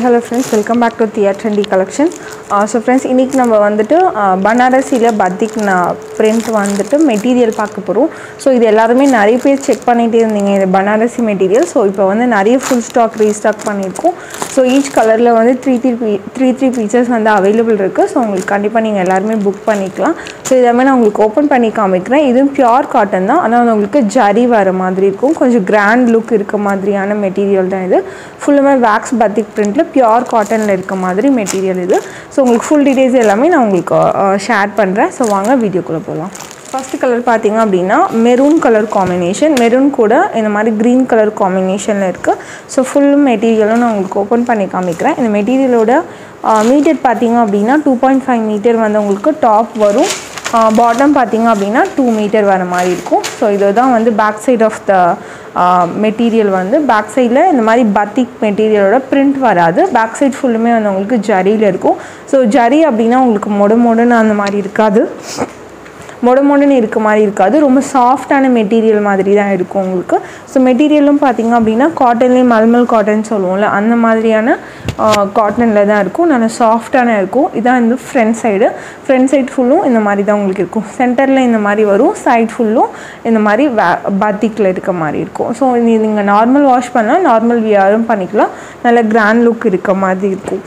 hello friends welcome back to theatre trendy collection so friends இன்றைக்கி நம்ம வந்துட்டு uh, பனாரசியில் பத்திக் பிரிண்ட் வந்துட்டு மெட்டீரியல் பார்க்க போகிறோம் ஸோ இது எல்லாருமே நிறைய பேர் செக் பண்ணிகிட்டே இருந்தீங்க இது பனாரசி மெட்டீரியல் ஸோ இப்போ வந்து நிறைய ஃபுல் ஸ்டாக் ரீஸ்டாக் பண்ணியிருக்கோம் ஸோ ஈச் கலரில் வந்து three three P three three பீச்சர்ஸ் வந்து அவைலபிள் இருக்குது ஸோ உங்களுக்கு கண்டிப்பாக நீங்கள் எல்லாருமே புக் பண்ணிக்கலாம் ஸோ இதெல்லாமே நான் உங்களுக்கு ஓப்பன் பண்ணி காமிக்கிறேன் இதுவும் பியூர் காட்டன் தான் ஆனால் வந்து உங்களுக்கு ஜரி வர மாதிரி இருக்கும் கொஞ்சம் கிராண்ட் லுக் இருக்க மாதிரியான மெட்டீரியல் தான் இது ஃபுல்லுமே வேக்ஸ் பத்திக் பிரிண்டில் பியூர் காட்டனில் இருக்க மாதிரி மெட்டீரியல் இது ஸோ உங்களுக்கு ஃபுல் டீட்டெயில்ஸ் எல்லாமே நான் உங்களுக்கு ஷேர் பண்ணுறேன் ஸோ வாங்க வீடியோக்குள்ளே போகலாம் ஃபஸ்ட்டு கலர் பார்த்தீங்க அப்படின்னா மெரூன் கலர் காம்பினேஷன் மெரூன் கூட இந்த மாதிரி க்ரீன் கலர் காம்பினேஷனில் இருக்குது ஸோ ஃபுல் மெட்டீரியலும் நான் உங்களுக்கு ஓப்பன் பண்ணி காமிக்கிறேன் இந்த மெட்டீரியலோட மீட்டர் பார்த்தீங்க அப்படின்னா டூ பாயிண்ட் ஃபைவ் மீட்டர் வந்து உங்களுக்கு டாப் வரும் பாட்டம் பார்த்தீங்க அப்படின்னா டூ மீட்டர் வர மாதிரி இருக்கும் ஸோ இதுதான் வந்து back side of the material வந்து பேக் சைடில் இந்த மாதிரி பத்திக் மெட்டீரியலோட பிரிண்ட் வராது பேக் சைட் ஃபுல்லுமே வந்து உங்களுக்கு ஜரியில் இருக்கும் ஸோ ஜரி அப்படின்னா உங்களுக்கு மொட மொடன்னு அந்த மாதிரி இருக்காது மொட மொடன்னு இருக்க மாதிரி இருக்காது ரொம்ப சாஃப்டான மெட்டீரியல் மாதிரி தான் இருக்கும் உங்களுக்கு ஸோ மெட்டீரியலும் பார்த்தீங்க அப்படின்னா காட்டன்லேயே மல்மல் காட்டன் சொல்லுவோம்ல அந்த மாதிரியான காட்டனில் தான் இருக்கும் நல்லா சாஃப்டான இருக்கும் இதான் இந்த ஃப்ரண்ட் சைடு ஃப்ரண்ட் சைடு ஃபுல்லும் இந்த மாதிரி தான் உங்களுக்கு இருக்கும் சென்டரில் இந்த மாதிரி வரும் சைட் ஃபுல்லும் இந்த மாதிரி வே பத்திக்கில் இருக்க மாதிரி இருக்கும் ஸோ இது நீங்கள் நார்மல் வாஷ் பண்ணால் நார்மல் வியாரும் பண்ணிக்கலாம் நல்ல கிராண்ட் லுக் இருக்க மாதிரி இருக்கும்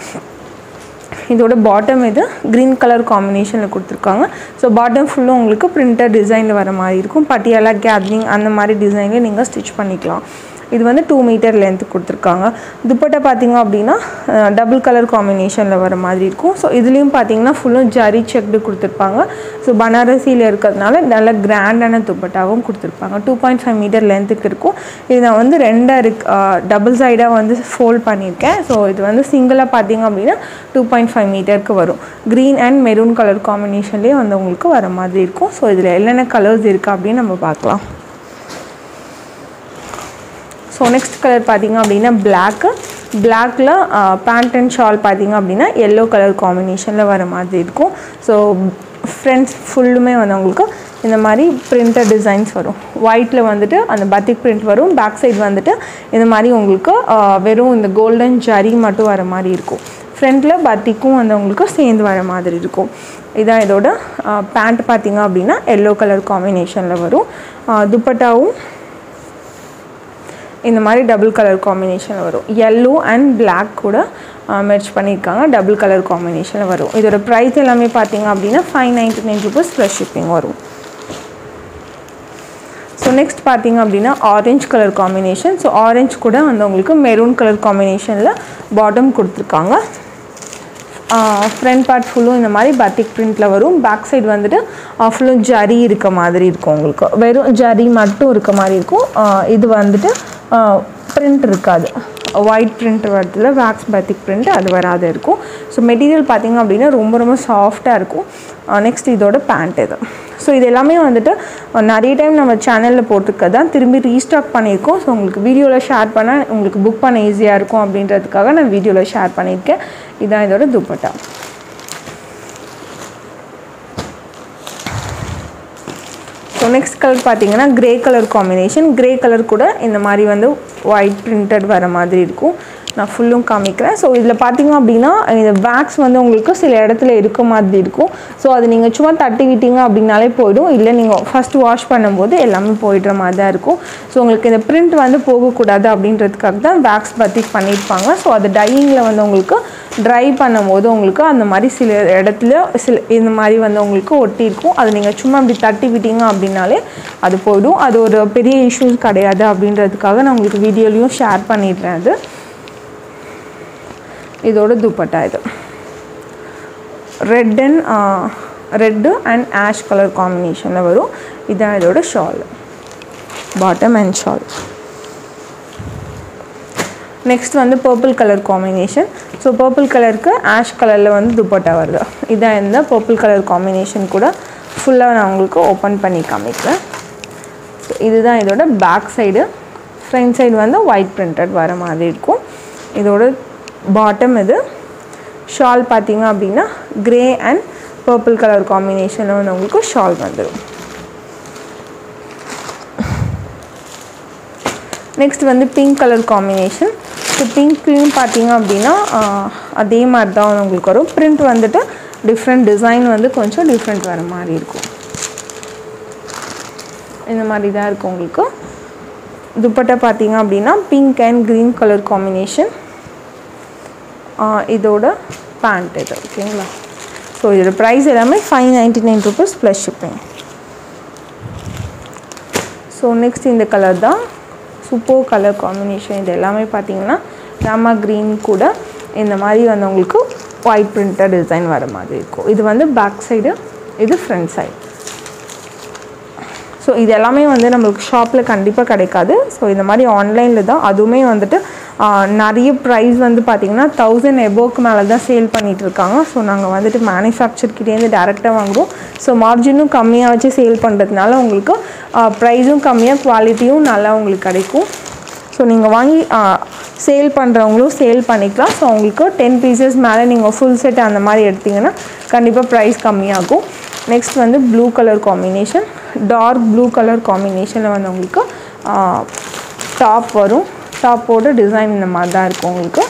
இதோட பாட்டம் இது க்ரீன் கலர் காம்பினேஷனில் கொடுத்துருக்காங்க ஸோ பாட்டம் ஃபுல்லும் உங்களுக்கு பிரிண்டர் டிசைனில் வர மாதிரி இருக்கும் பட்டியாலா கேத்ரிங் அந்த மாதிரி டிசைனில் நீங்கள் ஸ்டிச் பண்ணிக்கலாம் இது வந்து டூ மீட்டர் லென்த் கொடுத்துருக்காங்க துப்பட்டா பார்த்தீங்க அப்படின்னா டபுள் கலர் காம்பினேஷனில் வர மாதிரி இருக்கும் ஸோ இதுலேயும் பார்த்தீங்கன்னா ஃபுல்லும் ஜரி செக்டு கொடுத்துருப்பாங்க ஸோ பனாரசியில் இருக்கிறதுனால நல்ல கிராண்டான துப்பட்டாவும் கொடுத்துருப்பாங்க டூ பாயிண்ட் ஃபைவ் மீட்டர் லென்த்துக்கு இருக்கும் இது நான் வந்து ரெண்டாக இருக்கு டபுள் சைடாக வந்து ஃபோல்ட் பண்ணியிருக்கேன் ஸோ இது வந்து சிங்கிளாக பார்த்தீங்க அப்படின்னா டூ பாயிண்ட் ஃபைவ் மீட்டருக்கு வரும் க்ரீன் அண்ட் மெரூன் கலர் காம்பினேஷன்லேயே வந்து உங்களுக்கு வர மாதிரி இருக்கும் ஸோ இதில் என்னென்ன கலர்ஸ் இருக்குது அப்படின்னு நம்ம பார்க்கலாம் ஸோ நெக்ஸ்ட் கலர் பார்த்தீங்க அப்படின்னா பிளாக்கு பிளாக்கில் பேண்ட் அண்ட் ஷால் பார்த்தீங்க அப்படின்னா எல்லோ கலர் காம்பினேஷனில் வர மாதிரி இருக்கும் ஸோ ஃப்ரெண்ட்ஸ் ஃபுல்லுமே வந்து உங்களுக்கு இந்த மாதிரி பிரிண்டர் டிசைன்ஸ் வரும் ஒயிட்டில் வந்துட்டு அந்த பத்திக் பிரிண்ட் வரும் பேக் சைடு வந்துட்டு இந்த மாதிரி உங்களுக்கு வெறும் இந்த கோல்டன் ஜரி மட்டும் வர மாதிரி இருக்கும் ஃப்ரண்ட்டில் பத்திக்கும் வந்து உங்களுக்கு சேர்ந்து வர மாதிரி இருக்கும் இதான் இதோட பேண்ட் பார்த்தீங்க அப்படின்னா எல்லோ கலர் காம்பினேஷனில் வரும் துப்பட்டாவும் இந்த மாதிரி டபுள் கலர் காம்பினேஷனில் வரும் எல்லோ அண்ட் பிளாக் கூட மெர்ச் பண்ணியிருக்காங்க டபுள் கலர் காம்பினேஷனில் வரும் இதோட ப்ரைஸ் எல்லாமே பார்த்தீங்க அப்படின்னா five ninety nine rupees plus shipping வரும் ஸோ நெக்ஸ்ட் பார்த்தீங்க அப்படின்னா orange colour combination so orange கூட வந்து உங்களுக்கு மெரூன் கலர் காம்பினேஷனில் பாட்டம் கொடுத்துருக்காங்க ஃப்ரண்ட் பார்ட் ஃபுல்லும் இந்த மாதிரி பத்திக் பிரிண்டில் வரும் பேக் சைடு வந்துட்டு ஃபுல்லும் ஜரி இருக்க மாதிரி இருக்கும் உங்களுக்கு வெறும் ஜரி மட்டும் இருக்க மாதிரி இருக்கும் இது வந்துட்டு பிரிண்ட் இருக்காது ஒயிட் பிரிண்ட் வரதுல வேக்ஸ் பத்திக் பிரிண்ட் அது வராது இருக்கும் ஸோ மெட்டீரியல் பார்த்திங்க அப்படின்னா ரொம்ப ரொம்ப சாஃப்டாக இருக்கும் நெக்ஸ்ட் இதோட பேண்ட் இது ஸோ இது எல்லாமே வந்துட்டு நிறைய டைம் நம்ம சேனலில் போட்டிருக்க தான் திரும்பி ரீஸ்டாக் பண்ணியிருக்கோம் ஸோ உங்களுக்கு வீடியோவில் ஷேர் பண்ணால் உங்களுக்கு புக் பண்ண ஈஸியாக இருக்கும் அப்படின்றதுக்காக நான் வீடியோவில் ஷேர் பண்ணியிருக்கேன் இதான் இதோட துப்பட்டா ஸோ நெக்ஸ்ட் கலர் பார்த்தீங்கன்னா grey colour combination grey colour கூட இந்த மாதிரி வந்து ஒயிட் பிரிண்டட் வர மாதிரி இருக்கும் நான் ஃபுல்லும் காமிக்கிறேன் ஸோ இதில் பார்த்தீங்க அப்படின்னா இந்த பேக்ஸ் வந்து உங்களுக்கு சில இடத்துல இருக்க மாதிரி இருக்கும் ஸோ அது நீங்கள் சும்மா தட்டி விட்டீங்க அப்படின்னாலே போயிடும் இல்லை நீங்கள் ஃபஸ்ட் வாஷ் பண்ணும்போது எல்லாமே போயிடுற மாதிரி தான் இருக்கும் ஸோ உங்களுக்கு இந்த பிரிண்ட் வந்து போகக்கூடாது அப்படின்றதுக்காக தான் பேக்ஸ் பற்றி பண்ணியிருப்பாங்க ஸோ அது டையிங்கில் வந்து உங்களுக்கு ட்ரை பண்ணும்போது உங்களுக்கு அந்த மாதிரி சில இடத்துல சில இந்த மாதிரி வந்து உங்களுக்கு ஒட்டியிருக்கும் அது நீங்கள் சும்மா அப்படி தட்டி விட்டீங்க அப்படின்னாலே அது போயிடும் அது ஒரு பெரிய இஷ்யூஸ் கிடையாது அப்படின்றதுக்காக நான் உங்களுக்கு வீடியோலையும் ஷேர் பண்ணிடுறேன் அது இதோட துப்பட்டா இது red and red and ash colour காம்பினேஷனில் வரும் இதான் இதோட shawl bottom and shawl next வந்து purple colour combination so purple கலருக்கு ஆஷ் கலரில் வந்து துப்பட்டா வருது இதான் இந்த பர்பிள் கலர் காம்பினேஷன் கூட ஃபுல்லாக நான் உங்களுக்கு ஓப்பன் பண்ணி காமிக்கிறேன் ஸோ இதுதான் இதோட பேக் சைடு ஃப்ரண்ட் சைடு வந்து ஒயிட் பிரிண்டட் வர மாதிரி இருக்கும் இதோட பாட்டம் இது ஷால் பார்த்தீங்க அப்படின்னா க்ரே அண்ட் பர்பிள் கலர் காம்பினேஷனில் வந்து உங்களுக்கு ஷால் வந்துடும் நெக்ஸ்ட் வந்து பிங்க் கலர் காம்பினேஷன் ஸோ பிங்க்லேயும் பார்த்தீங்க அப்படின்னா ஆஹ், அதே மாதிரி தான் உங்களுக்கு வரும் பிரிண்ட் வந்துட்டு டிஃப்ரெண்ட் டிசைன் வந்து கொஞ்சம் டிஃப்ரெண்ட் வர மாதிரி இருக்கும் இந்த மாதிரி தான் இருக்கும் உங்களுக்கு துப்பட்டா பார்த்தீங்க அப்படின்னா pink and green colour combination இதோட பேண்ட் இது ஓகேங்களா ஸோ இதோட ப்ரைஸ் எல்லாமே five ninety nine rupees plus shipping so next இந்த கலர் தான் சூப்பர் கலர் காம்பினேஷன் இது எல்லாமே பார்த்தீங்கன்னா ராமா க்ரீன் கூட இந்த மாதிரி வந்து உங்களுக்கு ஒயிட் பிரிண்டட் டிசைன் வர மாதிரி இருக்கும் இது வந்து பேக் சைடு இது ஃப்ரண்ட் சைடு ஸோ இது எல்லாமே வந்து நம்மளுக்கு ஷாப்பில் கண்டிப்பாக கிடைக்காது ஸோ இந்த மாதிரி ஆன்லைனில் தான் அதுவுமே வந்துட்டு ஆஹ், நிறைய ப்ரைஸ் வந்து பார்த்திங்கன்னா தௌசண்ட் எபோக்கு மேலே தான் சேல் பண்ணிட்டு இருக்காங்க ஸோ நாங்கள் வந்துட்டு மேனுஃபேக்சர்கிட்டேருந்து டேரெக்டாக வாங்குவோம் ஸோ மார்ஜினும் கம்மியாக வச்சு சேல் பண்ணுறதுனால உங்களுக்கு ப்ரைஸும் கம்மியாக குவாலிட்டியும் நல்லா உங்களுக்கு கிடைக்கும் ஸோ நீங்கள் வாங்கி சேல் பண்ணுறவங்களும் சேல் பண்ணிக்கலாம் ஸோ உங்களுக்கு டென் பீசஸ் மேலே நீங்கள் ஃபுல் செட் அந்த மாதிரி எடுத்தீங்கன்னா கண்டிப்பாக ப்ரைஸ் கம்மியாகும் நெக்ஸ்ட் வந்து blue colour combination dark blue colour காம்பினேஷனில் வந்து உங்களுக்கு டாப் வரும் டாப்போட டிசைன் இந்த மாதிரி தான் இருக்கும் உங்களுக்கு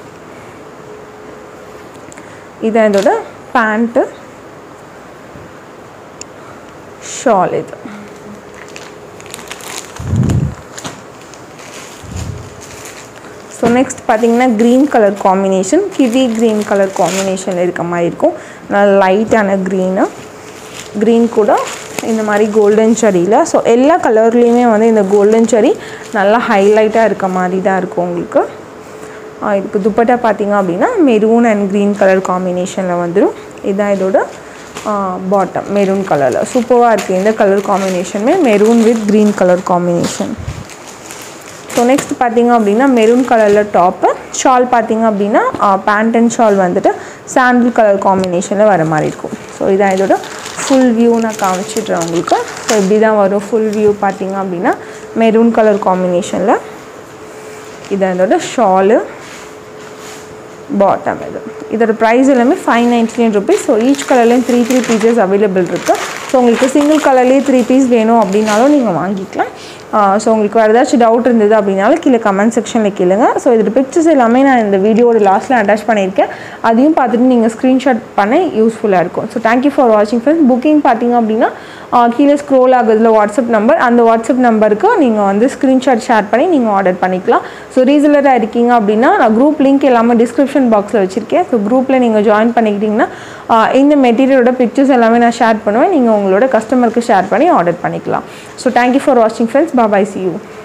இதான் இதோட பேண்ட்டு ஷால் இது ஸோ நெக்ஸ்ட் பார்த்தீங்கன்னா green colour combination kiwi green colour combination இருக்க மாதிரி இருக்கும் நல்லா லைட்டான க்ரீனு க்ரீன் கூட இந்த மாதிரி கோல்டன் செரியில் ஸோ எல்லா கலர்லேயுமே வந்து இந்த கோல்டன் செரி நல்லா ஹைலைட்டாக இருக்க மாதிரி தான் இருக்கும் உங்களுக்கு ஆ, இதுக்கு துப்பட்டா பார்த்தீங்க அப்படின்னா மெரூன் அண்ட் க்ரீன் கலர் காம்பினேஷனில் வந்துடும் இதுதான் இதோட பாட்டம் மெரூன் கலரில் சூப்பராக இருக்குது இந்த கலர் காம்பினேஷனுமே maroon with green colour combination so next பார்த்தீங்க அப்படின்னா மெரூன் கலரில் டாப்பு ஷால் பார்த்தீங்க அப்படின்னா பேண்ட் அண்ட் ஷால் வந்துட்டு சாண்டில் கலர் காம்பினேஷனில் வர மாதிரி இருக்கும் ஸோ இதான் இதோட ஃபுல் வியூ நான் காமிச்சிடுறேன் உங்களுக்கு ஸோ இப்படி தான் வரும் ஃபுல் வியூ பார்த்தீங்க அப்படின்னா மெரூன் கலர் காம்பினேஷனில் இதான் இதோட ஷாலு பாட்டம் இது இதோட ப்ரைஸ் எல்லாமே five ninety nine rupees so each கலர்லேயும் த்ரீ த்ரீ பீசஸ் அவைலபிள் இருக்குது ஸோ உங்களுக்கு சிங்கிள் கலர்லேயே த்ரீ பீஸ் வேணும் அப்படின்னாலும் நீங்கள் வாங்கிக்கலாம் ஸோ உங்களுக்கு வேறு ஏதாச்சும் டவுட் இருந்தது அப்படின்னாலும் கீழே கமெண்ட் செக்ஷனில் கேளுங்க ஸோ இதோட பிக்சர்ஸ் எல்லாமே நான் இந்த வீடியோட லாஸ்ட்டில் அட்டாச் பண்ணியிருக்கேன் அதையும் பார்த்துட்டு நீங்கள் ஸ்க்ரீன்ஷாட் பண்ண யூஸ்ஃபுல்லாக இருக்கும் ஸோ தேங்க்யூ ஃபார் வாட்சிங் ஃப்ரெண்ட்ஸ் புக்கிங் பார்த்தீங்க அப்படின்னா ஆஹ் கீழே ஸ்க்ரோல் ஆகுதுல வாட்ஸ்அப் நம்பர் அந்த வாட்ஸ்அப் நம்பருக்கு நீங்கள் வந்து ஸ்க்ரீன்ஷாட் ஷேர் பண்ணி நீங்கள் ஆர்டர் பண்ணிக்கலாம் ஸோ ரீசலராக இருக்கீங்க அப்படின்னா நான் குரூப் லிங்க் எல்லாமே டிஸ்கிரிப்ஷன் பாக்ஸில் வச்சுருக்கேன் ஸோ குரூப்பில் நீங்கள் ஜாயின் பண்ணிக்கிட்டிங்கன்னா ஆஹ் இந்த மெட்டீரியலோட பிக்சர்ஸ் எல்லாமே நான் ஷேர் பண்ணுவேன் நீங்கள் உங்களோட கஸ்டமருக்கு ஷேர் பண்ணி ஆர்டர் பண்ணிக்கலாம் ஸோ தேங்க்யூ ஃபார் வாட்சிங் ஃப்ரெண்ட்ஸ் பாபாய் சி யூ